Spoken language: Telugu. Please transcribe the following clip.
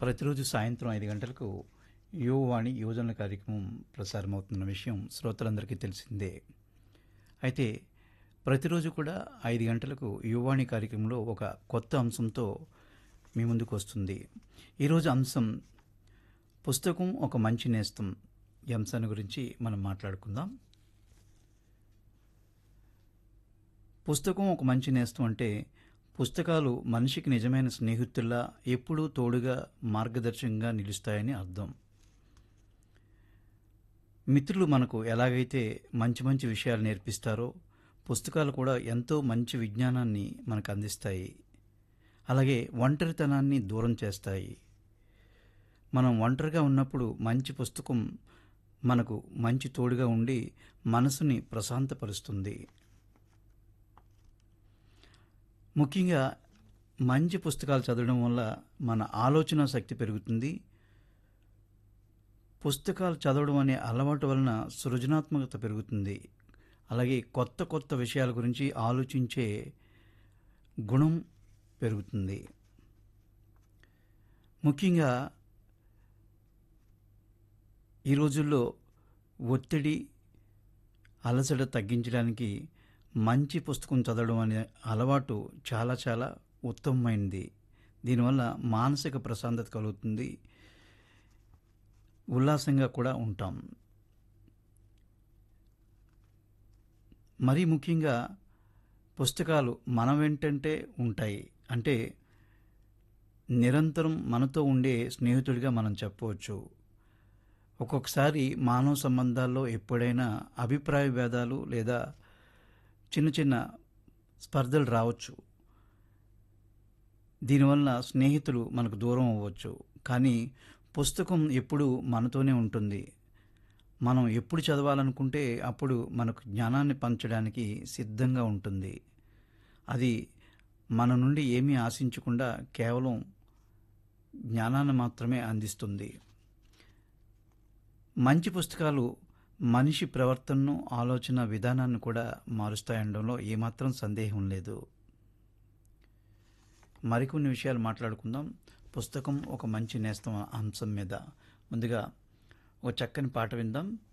ప్రతిరోజు సాయంత్రం ఐదు గంటలకు యువవాణి యువజనుల కార్యక్రమం ప్రసారమవుతున్న విషయం శ్రోతలందరికీ తెలిసిందే అయితే ప్రతిరోజు కూడా ఐదు గంటలకు యువవాణి కార్యక్రమంలో ఒక కొత్త అంశంతో మీ ముందుకు వస్తుంది ఈరోజు అంశం పుస్తకం ఒక మంచి నేస్తం ఈ అంశాన్ని గురించి మనం మాట్లాడుకుందాం పుస్తకం ఒక మంచి నేస్తం అంటే పుస్తకాలు మనిషికి నిజమైన స్నేహితుల్లా ఎప్పుడూ తోడుగా మార్గదర్శకంగా నిలుస్తాయని అర్థం మిత్రులు మనకు ఎలాగైతే మంచి మంచి విషయాలు నేర్పిస్తారో పుస్తకాలు కూడా ఎంతో మంచి విజ్ఞానాన్ని మనకు అందిస్తాయి అలాగే ఒంటరితనాన్ని దూరం చేస్తాయి మనం ఒంటరిగా ఉన్నప్పుడు మంచి పుస్తకం మనకు మంచి తోడుగా ఉండి మనసుని ప్రశాంతపరుస్తుంది ముఖ్యంగా మంచి పుస్తకాలు చదవడం వల్ల మన ఆలోచన శక్తి పెరుగుతుంది పుస్తకాలు చదవడం అనే అలవాటు వలన సృజనాత్మకత పెరుగుతుంది అలాగే కొత్త కొత్త విషయాల గురించి ఆలోచించే గుణం పెరుగుతుంది ముఖ్యంగా ఈ రోజుల్లో ఒత్తిడి అలసట తగ్గించడానికి మంచి పుస్తకం చదవడం అనే అలవాటు చాలా చాలా ఉత్తమమైనది దీనివల్ల మానసిక ప్రశాంతత కలుగుతుంది ఉల్లాసంగా కూడా ఉంటాం మరీ ముఖ్యంగా పుస్తకాలు మన వెంటంటే ఉంటాయి అంటే నిరంతరం మనతో ఉండే స్నేహితుడిగా మనం చెప్పవచ్చు ఒక్కొక్కసారి మానవ సంబంధాల్లో ఎప్పుడైనా అభిప్రాయ భేదాలు లేదా చిన్న చిన్న స్పర్ధలు రావచ్చు దీనివల్ల స్నేహితులు మనకు దూరం అవ్వచ్చు కానీ పుస్తకం ఎప్పుడు మనతోనే ఉంటుంది మనం ఎప్పుడు చదవాలనుకుంటే అప్పుడు మనకు జ్ఞానాన్ని పంచడానికి సిద్ధంగా ఉంటుంది అది మన నుండి ఏమీ ఆశించకుండా కేవలం జ్ఞానాన్ని మాత్రమే అందిస్తుంది మంచి పుస్తకాలు మనిషి ప్రవర్తనను ఆలోచన విధానాన్ని కూడా మారుస్తాయనడంలో ఏమాత్రం సందేహం లేదు మరికొన్ని విషయాలు మాట్లాడుకుందాం పుస్తకం ఒక మంచి నేస్తం అంశం మీద ముందుగా ఒక చక్కని పాట విందాం